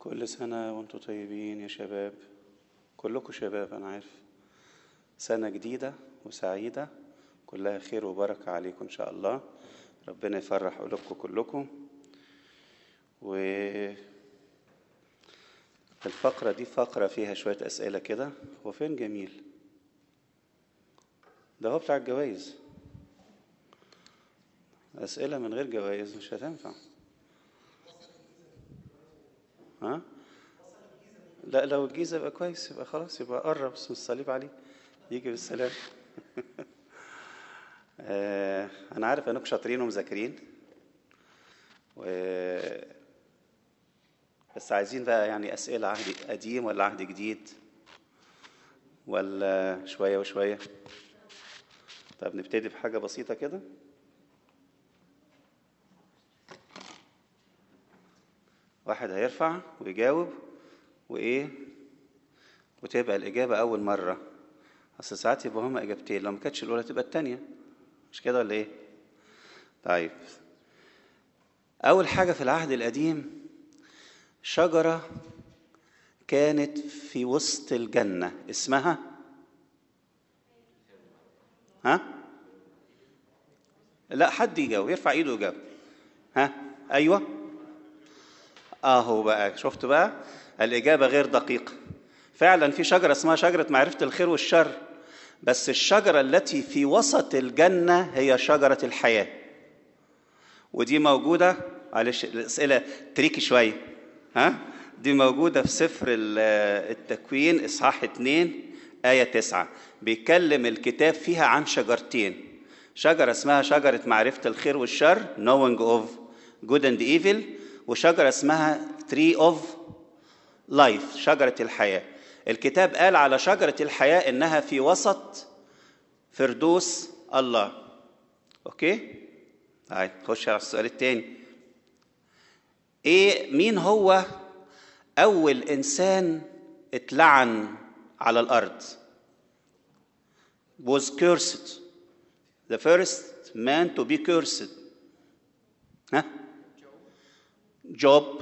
كل سنة وانتم طيبين يا شباب كلكم شباب أنا عارف سنة جديدة وسعيدة كلها خير وبركة عليكم إن شاء الله ربنا يفرح قلوبكم كلكم و الفقرة دي فقرة فيها شوية أسئلة كده هو فين جميل ده هو بتاع الجوايز أسئلة من غير جوايز مش هتنفع ها لا لو الجيزة يبقى كويس يبقى خلاص يبقى قرب اسم الصليب عليه يجي بالسلام آه، أنا عارف إنكم شاطرين ومذاكرين و... بس عايزين بقى يعني أسئلة عهد قديم ولا عهد جديد ولا شوية وشوية طب نبتدي بحاجة بسيطة كده واحد هيرفع ويجاوب وإيه وتبقى الإجابة أول مرة أصل ساعات يبقى هما إجابتين لو ما كانتش الأولى تبقى التانية مش كده ولا إيه؟ طيب أول حاجة في العهد القديم شجرة كانت في وسط الجنة اسمها ها؟ لا حد يجاوب يرفع ايده ويجاوب ها؟ ايوه اهو بقى شفت بقى الاجابه غير دقيقه فعلا في شجره اسمها شجره معرفه الخير والشر بس الشجره التي في وسط الجنه هي شجره الحياه ودي موجوده معلش الاسئله تريكي شويه ها دي موجوده في سفر التكوين اصحاح 2 ايه 9 بيتكلم الكتاب فيها عن شجرتين شجره اسمها شجره معرفه الخير والشر knowing of good and evil وشجره اسمها tree of life شجره الحياه الكتاب قال على شجره الحياه انها في وسط فردوس الله اوكي طيب خش على السؤال الثاني ايه مين هو اول انسان اتلعن على الارض was cursed the first man to be cursed ها Job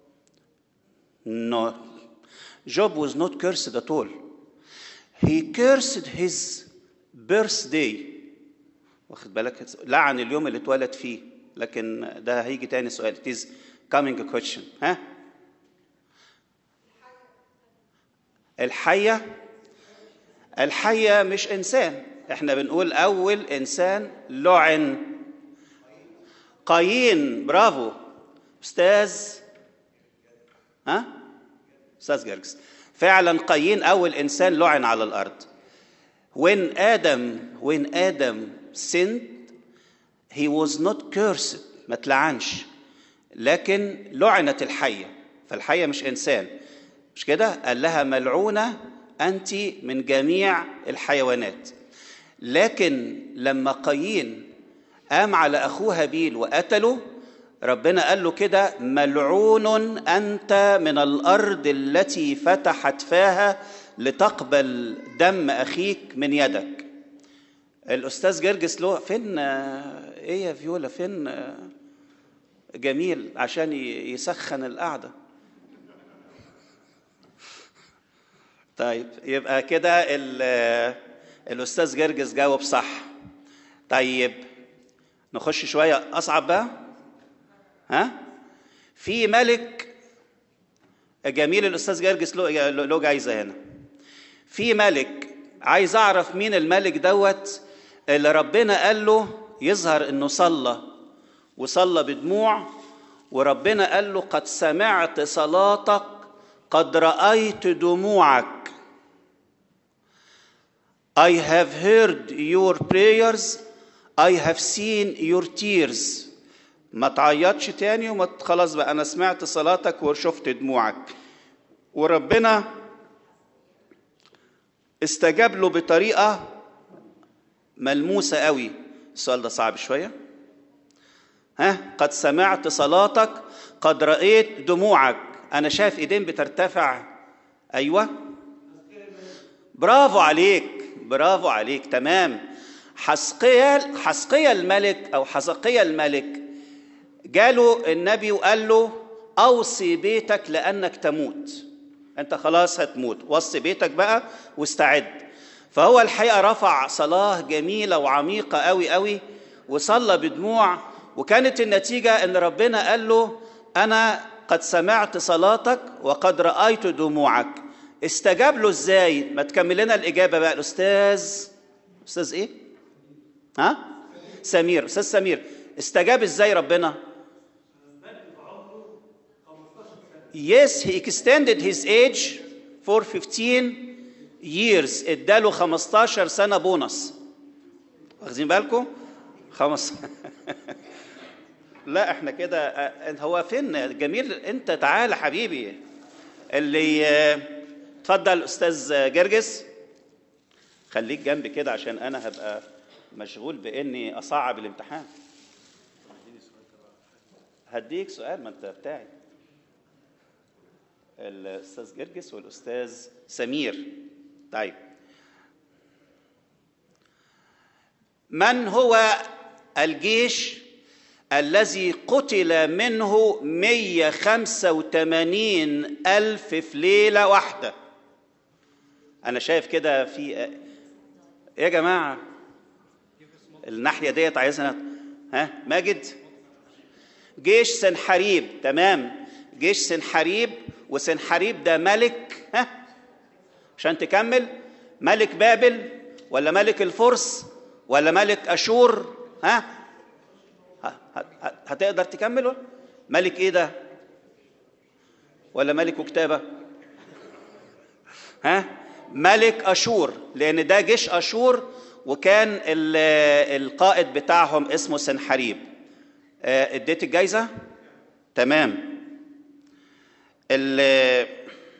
no Job was not cursed at all he cursed his birthday واخد بالك لعن اليوم اللي اتولد فيه لكن ده هيجي تاني سؤال it is coming a question ها الحية الحية مش إنسان احنا بنقول أول إنسان لعن قايين برافو أستاذ ها أستاذ جرجس فعلا قايين أول إنسان لعن على الأرض when Adam when Adam sinned he was not cursed ما تلعنش لكن لعنت الحية فالحية مش إنسان مش كده قال لها ملعونة أنت من جميع الحيوانات لكن لما قايين قام على أخوه هابيل وقتله ربنا قال له كده ملعون أنت من الأرض التي فتحت فاها لتقبل دم أخيك من يدك الأستاذ جرجس له فين إيه يا فيولا فين جميل عشان يسخن القعدة طيب يبقى كده الأستاذ جرجس جاوب صح طيب نخش شوية أصعب بقى ها في ملك جميل الأستاذ جرجس له له جايزة هنا في ملك عايز أعرف مين الملك دوت اللي ربنا قال له يظهر إنه صلى وصلى بدموع وربنا قال له قد سمعت صلاتك قد رأيت دموعك I have heard your prayers I have seen your tears ما تعيطش تاني وما خلاص بقى أنا سمعت صلاتك وشفت دموعك وربنا استجاب له بطريقة ملموسة قوي السؤال ده صعب شوية ها قد سمعت صلاتك قد رأيت دموعك أنا شايف إيدين بترتفع أيوة برافو عليك برافو عليك تمام حسقيا حسقيا الملك أو حزقيا الملك جاله النبي وقال له اوصي بيتك لانك تموت انت خلاص هتموت وصي بيتك بقى واستعد فهو الحقيقه رفع صلاه جميله وعميقه قوي قوي وصلى بدموع وكانت النتيجه ان ربنا قال له انا قد سمعت صلاتك وقد رايت دموعك استجاب له ازاي ما تكمل لنا الاجابه بقى الاستاذ استاذ ايه ها سمير استاذ سمير استجاب ازاي ربنا Yes, he extended his age for 15 years. اداله 15 سنة بونص. واخدين بالكم؟ خمس لا احنا كده آه، هو فين جميل انت تعال حبيبي اللي آه، اتفضل استاذ جرجس خليك جنبي كده عشان انا هبقى مشغول باني اصعب الامتحان هديك سؤال ما انت بتاعي الاستاذ جرجس والاستاذ سمير طيب من هو الجيش الذي قتل منه 185 ألف في ليلة واحدة أنا شايف كده في يا جماعة الناحية ديت عايزنا ها ماجد جيش سنحريب تمام جيش سنحريب وسنحريب ده ملك ها عشان تكمل ملك بابل ولا ملك الفرس ولا ملك اشور ها ه- ه- هتقدر تكمل ولا؟ ملك ايه ده ولا ملك كتابه ها ملك اشور لان ده جيش اشور وكان ال- القائد بتاعهم اسمه سنحريب آه، اديت الجايزه تمام ال-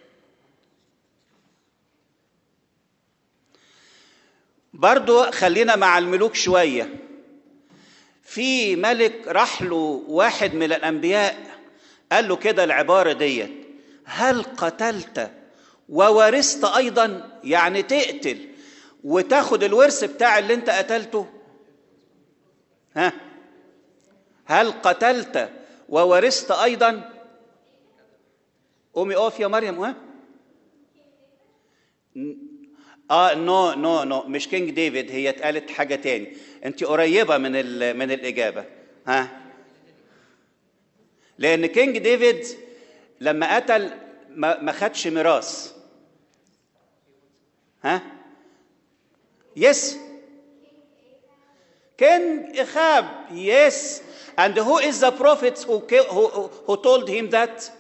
برضو خلينا مع الملوك شويه في ملك راح له واحد من الانبياء قال له كده العباره ديت هل قتلت وورثت ايضا يعني تقتل وتاخد الورث بتاع اللي انت قتلته ها هل قتلت وورثت ايضا قومي اقف يا مريم ها اه نو نو نو مش كينج ديفيد هي اتقالت حاجه تاني انت قريبه من ال- من الاجابه ها لان كينج ديفيد لما قتل ما ما خدش ميراث ها يس كينج اخاب يس and who is the prophet who, ca- who, who, who told him that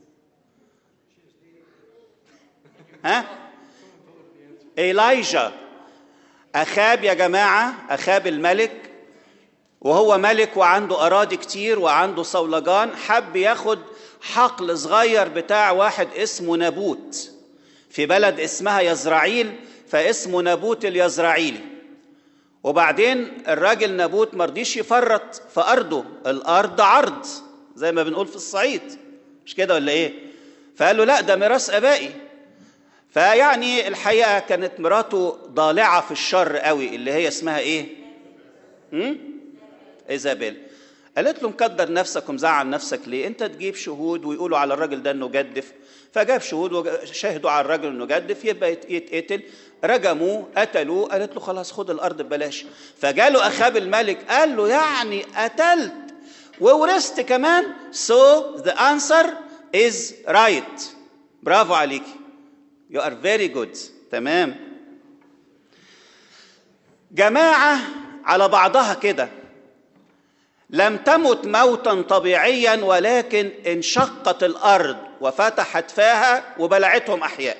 ها إيلايجا أخاب يا جماعة أخاب الملك وهو ملك وعنده أراضي كتير وعنده صولجان حب ياخد حقل صغير بتاع واحد اسمه نابوت في بلد اسمها يزرعيل فاسمه نابوت اليزرعيلي وبعدين الراجل نابوت مرضيش يفرط في أرضه الأرض عرض زي ما بنقول في الصعيد مش كده ولا إيه فقال له لا ده ميراث آبائي فيعني الحقيقه كانت مراته ضالعه في الشر قوي اللي هي اسمها ايه؟ هم؟ ايزابيل قالت له مقدر نفسك ومزعل نفسك ليه؟ انت تجيب شهود ويقولوا على الراجل ده انه جدف فجاب شهود وشهدوا على الراجل انه جدف يبقى يت- يتقتل رجموه قتلوه قالت له خلاص خد الارض ببلاش فجاله اخاب الملك قال له يعني قتلت وورثت كمان so the answer is right برافو عليكي You are very good تمام جماعة على بعضها كده لم تمت موتا طبيعيا ولكن انشقت الأرض وفتحت فاها وبلعتهم أحياء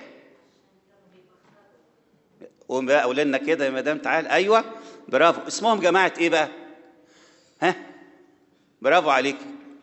قوم بقى قول لنا كده يا مدام تعال أيوة برافو اسمهم جماعة إيه بقى؟ ها؟ برافو عليك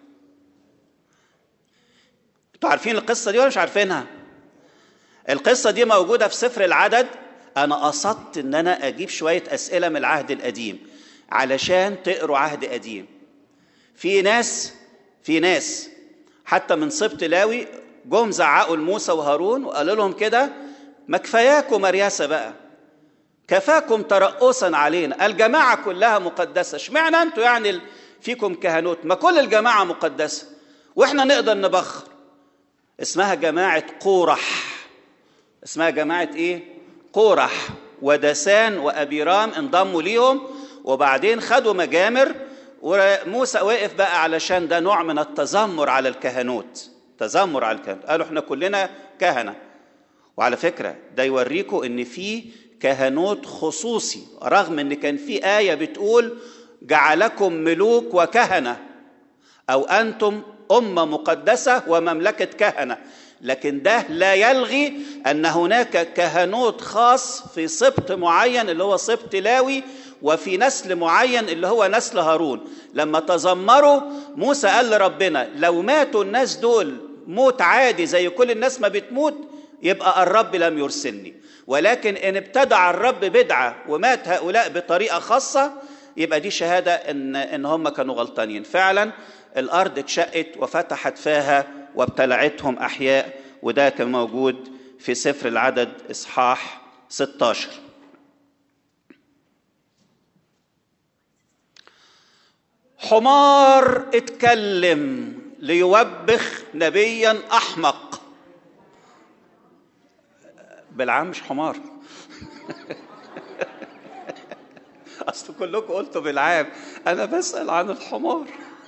انتوا عارفين القصة دي ولا مش عارفينها؟ القصة دي موجودة في سفر العدد أنا قصدت إن أنا أجيب شوية أسئلة من العهد القديم علشان تقروا عهد قديم في ناس في ناس حتى من سبط لاوي جم زعقوا لموسى وهارون وقالوا لهم كده ما كفاياكم مرياسة بقى كفاكم ترأسا علينا الجماعة كلها مقدسة اشمعنى انتوا يعني ال- فيكم كهنوت ما كل الجماعة مقدسة واحنا نقدر نبخر اسمها جماعة قورح اسمها جماعة ايه قورح ودسان وأبيرام انضموا ليهم وبعدين خدوا مجامر وموسى واقف بقى علشان ده نوع من التذمر على الكهنوت تذمر على الكهنوت قالوا احنا كلنا كهنة وعلى فكرة ده يوريكم ان في كهنوت خصوصي رغم ان كان في آية بتقول جعلكم ملوك وكهنة أو أنتم أمة مقدسة ومملكة كهنة لكن ده لا يلغي أن هناك كهنوت خاص في سبط معين اللي هو سبط لاوي وفي نسل معين اللي هو نسل هارون لما تذمروا موسى قال لربنا لو ماتوا الناس دول موت عادي زي كل الناس ما بتموت يبقى الرب لم يرسلني ولكن ان ابتدع الرب بدعه ومات هؤلاء بطريقه خاصه يبقى دي شهاده ان ان هم كانوا غلطانين فعلا الارض اتشقت وفتحت فاها وابتلعتهم احياء وده كان موجود في سفر العدد اصحاح 16 حمار اتكلم ليوبخ نبيا احمق بالعام مش حمار اصل كلكم قلتوا بالعام انا بسال عن الحمار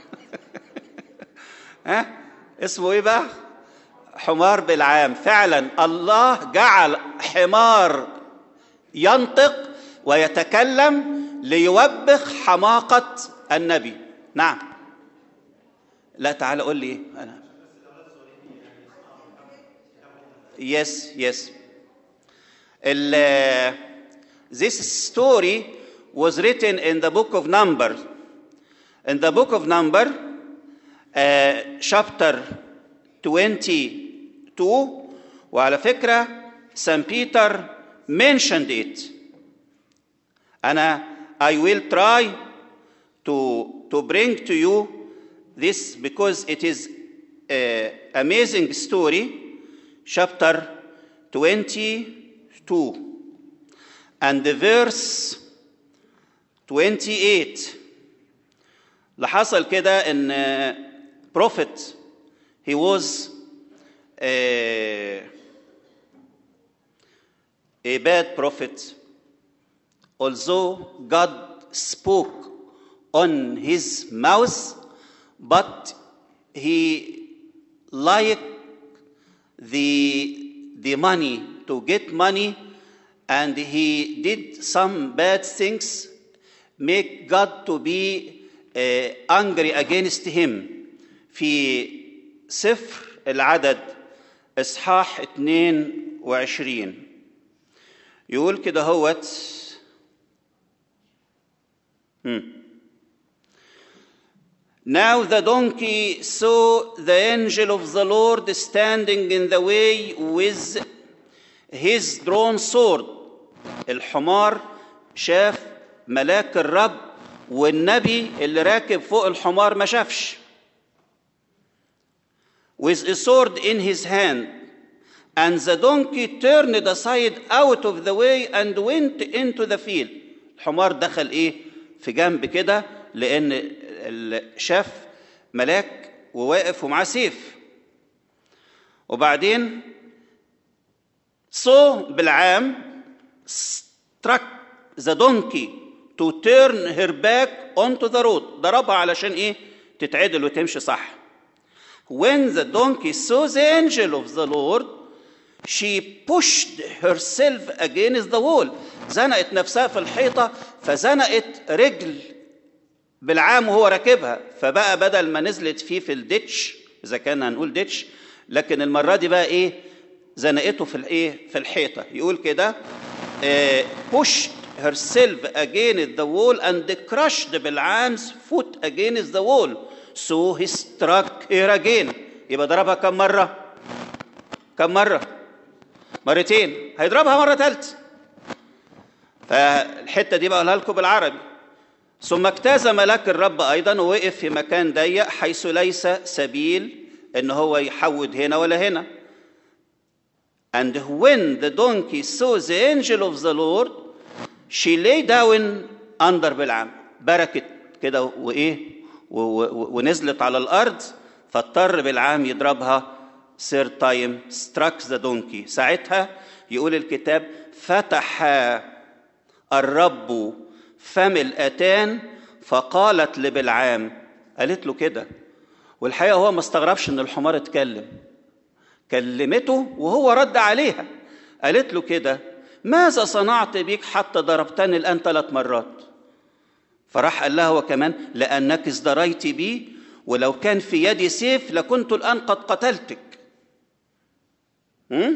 ها اسمه ايه بقى حمار بالعام فعلا الله جعل حمار ينطق ويتكلم ليوبخ حماقة النبي نعم لا تعال قول لي انا يس يس this story was written in the book of Numbers. In the book of Number, uh, chapter 22, وعلى فكرة St. Peter mentioned it. أنا I will try to, to bring to you this because it is an amazing story, chapter 22 and the verse 28 اللي حصل كده ان prophet he was a, a bad prophet although God spoke on his mouth but he liked the the money to get money and he did some bad things make God to be uh, angry against him في سفر العدد اصحاح 22 يقول كده هوت Now the donkey saw the angel of the Lord standing in the way with his drawn sword. الحمار شاف ملاك الرب والنبي اللي راكب فوق الحمار ما شافش. With a sword in his hand. And the donkey turned aside out of the way and went into the field. الحمار دخل ايه؟ في جنب كده لأن شاف ملاك وواقف ومعاه سيف وبعدين so بالعام struck the donkey to turn her back onto the road ضربها علشان ايه تتعدل وتمشي صح when the donkey saw the angel of the Lord she pushed herself against the wall زنقت نفسها في الحيطة فزنقت رجل بالعام وهو راكبها فبقى بدل ما نزلت فيه في الديتش اذا كان هنقول ديتش لكن المره دي بقى ايه زنقته في الايه في الحيطه يقول كده pushed herself against the wall and crushed بالعام's foot against the wall so he struck her again يبقى ضربها كم مره كم مره مرتين هيضربها مره ثالثه فالحته دي بقولها لكم بالعربي ثم اجتاز ملاك الرب ايضا ووقف في مكان ضيق حيث ليس سبيل ان هو يحود هنا ولا هنا and when the donkey saw the angel of the lord she lay down under بالعام بركت كده وايه ونزلت على الارض فاضطر بالعام يضربها سير تايم struck ذا دونكي ساعتها يقول الكتاب فتح الرب فم الاتان فقالت لبلعام قالت له كده والحقيقه هو ما استغربش ان الحمار اتكلم كلمته وهو رد عليها قالت له كده ماذا صنعت بك حتى ضربتني الان ثلاث مرات فراح قال لها هو كمان لانك ازدريت بي ولو كان في يدي سيف لكنت الان قد قتلتك م?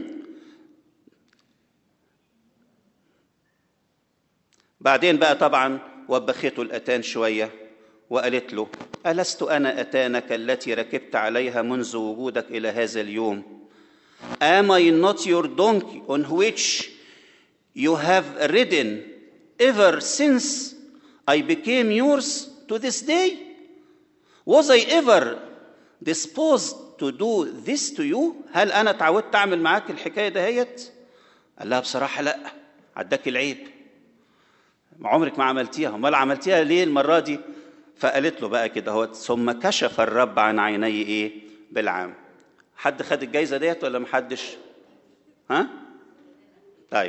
بعدين بقى طبعا وبخته الاتان شويه وقالت له الست انا اتانك التي ركبت عليها منذ وجودك الى هذا اليوم am i not your donkey on which you have ridden ever since i became yours to this day was i ever disposed to do this to you هل انا اتعودت اعمل معاك الحكايه دهيت قال لها بصراحه لا عداك العيب ما عمرك ما عملتيها امال عملتيها ليه المره دي فقالت له بقى كده هو ثم كشف الرب عن عيني ايه بالعام حد خد الجايزه ديت ولا محدش ها طيب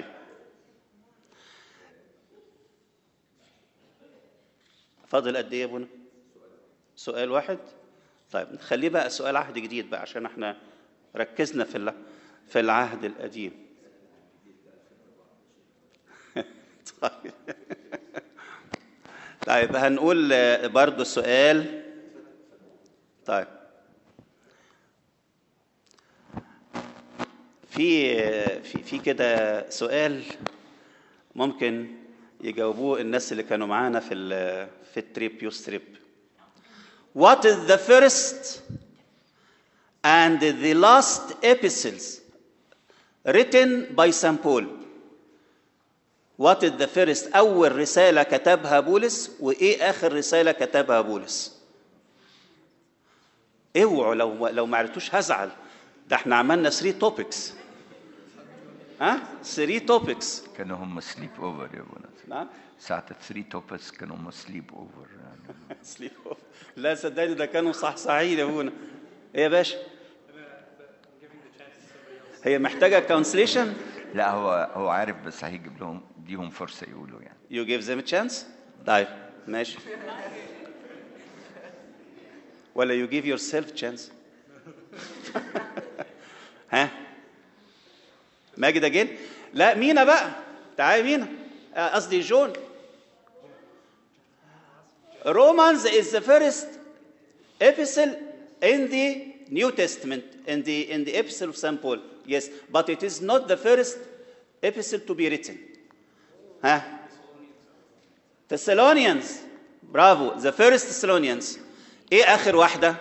فاضل قد ايه يا ابونا سؤال واحد طيب نخليه بقى سؤال عهد جديد بقى عشان احنا ركزنا في ال- في العهد القديم طيب طيب هنقول آه، برضو سؤال طيب في آه، في في كده سؤال ممكن يجاوبوه الناس اللي كانوا معانا في ال في التريب يوس تريب What is the first and the last epistles written by St. Paul? What is the first أول رسالة كتبها بولس وإيه آخر رسالة كتبها بولس؟ اوعوا لو لو ما عرفتوش هزعل ده احنا عملنا 3 توبكس ها 3 توبكس كانوا هم سليب اوفر يا ابونا نعم ساعة الثري توبس كانوا هم سليب اوفر يعني سليب أوف. لا صدقني ده كانوا صحصحين يا ابونا ايه يا باشا هي محتاجه كونسليشن لا هو هو عارف بس هيجيب لهم ديهم فرصة يقولوا يعني يو جيف ذيم تشانس طيب ماشي ولا يو جيف يور سيلف تشانس ها ماجد اجين لا مينا بقى تعالي مينا آه، قصدي جون Romans is the first epistle in the New Testament, in the, in the epistle of St. Paul. Yes, but it is not the first epistle to be written. ها Thessalonians برافو the first Thessalonians ايه اخر واحده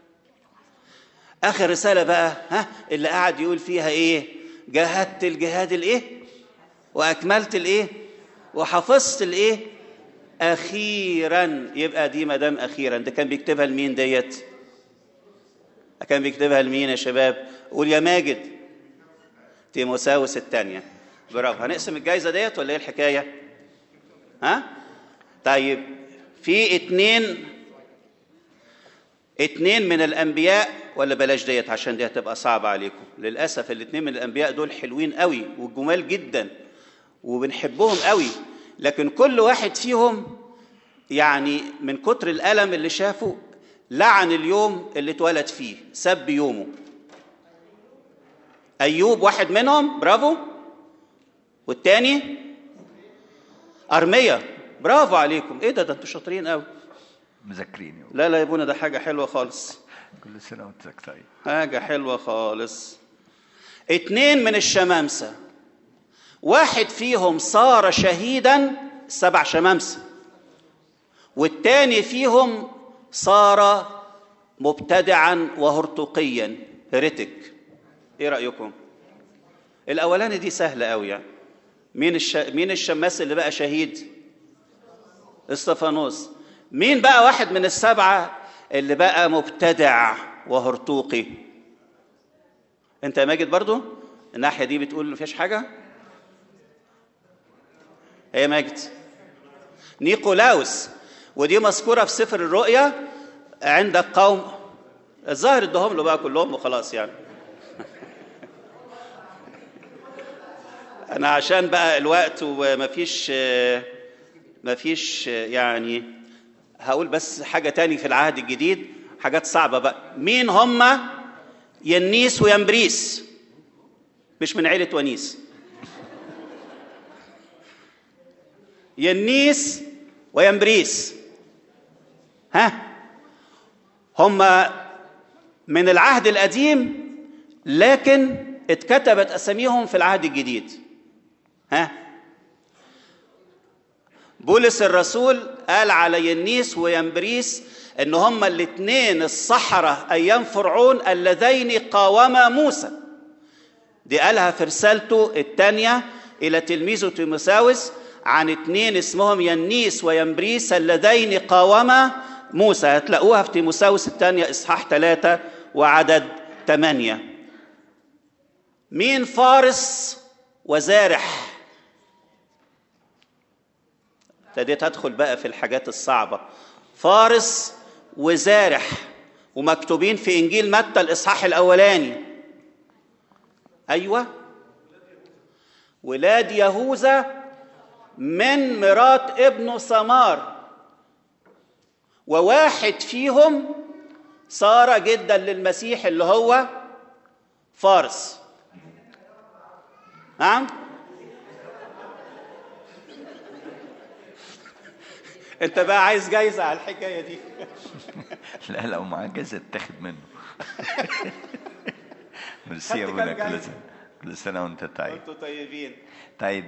اخر رساله بقى ها اللي قاعد يقول فيها ايه جاهدت الجهاد الايه واكملت الايه وحفظت الايه اخيرا يبقى دي مدام اخيرا ده كان بيكتبها لمين ديت كان بيكتبها لمين يا شباب قول يا ماجد تيموساوس الثانيه برافو هنقسم الجايزه ديت ولا ايه الحكايه ها طيب في اتنين اتنين من الانبياء ولا بلاش ديت عشان دي هتبقى صعبه عليكم للاسف الاتنين من الانبياء دول حلوين قوي وجمال جدا وبنحبهم قوي لكن كل واحد فيهم يعني من كتر الالم اللي شافه لعن اليوم اللي اتولد فيه سب يومه ايوب واحد منهم برافو والتاني ارميا برافو عليكم ايه ده ده انتوا شاطرين قوي مذاكرين يقولوا. لا لا يا ابونا ده حاجه حلوه خالص كل سنة وانت طيب حاجة حلوة خالص اتنين من الشمامسة واحد فيهم صار شهيدا سبع شمامسة والتاني فيهم صار مبتدعا وهرطقيا هرتك ايه رأيكم الاولاني دي سهلة قوي يعني مين الش... مين الشماس اللي بقى شهيد استفانوس مين بقى واحد من السبعة اللي بقى مبتدع وهرطوقي انت يا ماجد برضو الناحية دي بتقول مفيش حاجة هي ماجد نيقولاوس ودي مذكورة في سفر الرؤيا عندك قوم الظاهر ادهم له بقى كلهم وخلاص يعني انا عشان بقى الوقت ومفيش مفيش يعني هقول بس حاجه تاني في العهد الجديد حاجات صعبه بقى مين هم ينيس وينبريس مش من عيله ونيس ينيس وينبريس ها هم من العهد القديم لكن اتكتبت اساميهم في العهد الجديد ها بولس الرسول قال على ينيس وينبريس ان هما الاثنين الصحراء ايام فرعون اللذين قاوما موسى دي قالها في رسالته الثانيه الى تلميذه تيموساوس عن اثنين اسمهم ينيس وينبريس اللذين قاوما موسى هتلاقوها في تيموساوس الثانيه اصحاح ثلاثه وعدد ثمانيه مين فارس وزارح ابتديت ادخل بقى في الحاجات الصعبه فارس وزارح ومكتوبين في انجيل متى الاصحاح الاولاني ايوه ولاد يهوذا من مرات ابنه سمار وواحد فيهم صار جدا للمسيح اللي هو فارس نعم انت بقى عايز جايزه على الحكايه دي لا لو معاه جايزة اتاخد منه ميرسي يا خدت ابونا كام كل جايزة؟ سنة كل سنة وانت طيب انتوا طيبين طيب